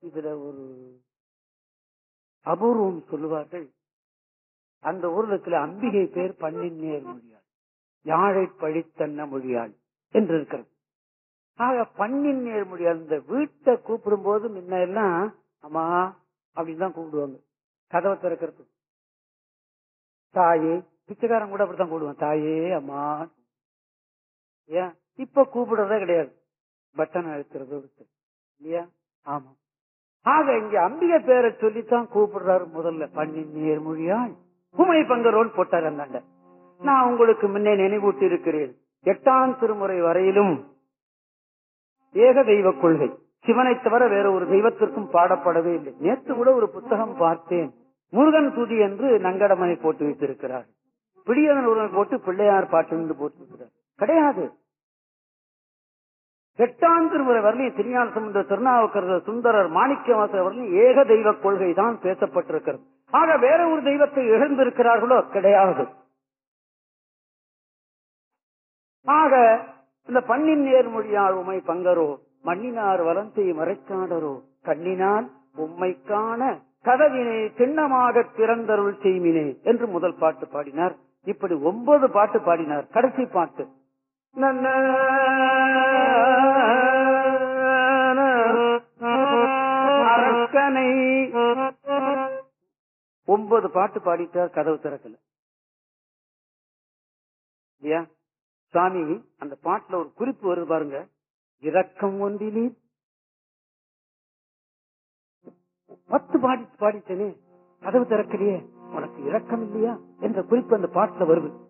இதுல ஒரு அபூர்வம் சொல்லுவார்கள் அந்த ஊர்ல இருக்கிற அம்பிகை பேர் பண்ணின் நேர் மொழியாள் யாழை பழித்தன்ன மொழியாள் என்று இருக்கிறது ஆக பண்ணின் நேர் மொழியாள் இந்த வீட்டை கூப்பிடும் போது முன்ன எல்லாம் அம்மா அப்படின்னு தான் கூப்பிடுவாங்க கதவை திறக்கிறது தாயே பிச்சைக்காரன் கூட அப்படித்தான் கூப்பிடுவான் தாயே அம்மா ஏன் இப்ப கூப்பிடுறதே கிடையாது பட்டன் அழுத்துறது இருக்கு. இல்லையா ஆமா ஆக இங்க அம்பிகை பேரை சொல்லித்தான் கூப்பிடுறாரு முதல்ல பண்ணின் நேர்மொழியாள் உமை பங்கரோல் போட்டார் அந்தாண்ட நான் உங்களுக்கு முன்னே நினைவூட்டி இருக்கிறேன் எட்டாம் திருமுறை வரையிலும் ஏக தெய்வ கொள்கை சிவனை தவிர வேற ஒரு தெய்வத்திற்கும் பாடப்படவே இல்லை நேற்று கூட ஒரு புத்தகம் பார்த்தேன் முருகன் துதி என்று நங்கடமனை போட்டு வைத்திருக்கிறார் பிடியதன் ஒருவன் போட்டு பிள்ளையார் பாட்டு என்று போட்டு வைக்கிறார் கிடையாது எட்டாம் திருமுறை வரலையும் திருஞான சம்பந்த திருநாவுக்கரசர் சுந்தரர் மாணிக்கவாசர் வரலையும் ஏக தெய்வ கொள்கை தான் பேசப்பட்டிருக்கிறது ஆக வேற ஒரு தெய்வத்தை எழுந்திருக்கிறார்களோ கிடையாது ஆக இந்த பண்ணின் நேர்மொழியால் உமை பங்கரோ மண்ணினார் வலந்தை மறைக்காடரோ கண்ணினால் உம்மை காண கதவினை சின்னமாக திறந்தருள் செய்மினே என்று முதல் பாட்டு பாடினார் இப்படி ஒன்பது பாட்டு பாடினார் கடைசி பாட்டு நன்ன அரக்கனை ஒன்பது பாட்டு பாடிட்டார் கதவு திறக்கல இல்லையா சுவாமி அந்த பாட்டுல ஒரு குறிப்பு வருது பாருங்க இரக்கம் ஒன்றிலே பத்து பாடி பாடிட்டேனே கதவு திறக்கலையே உனக்கு இரக்கம் இல்லையா என்ற குறிப்பு அந்த பாட்டுல வருது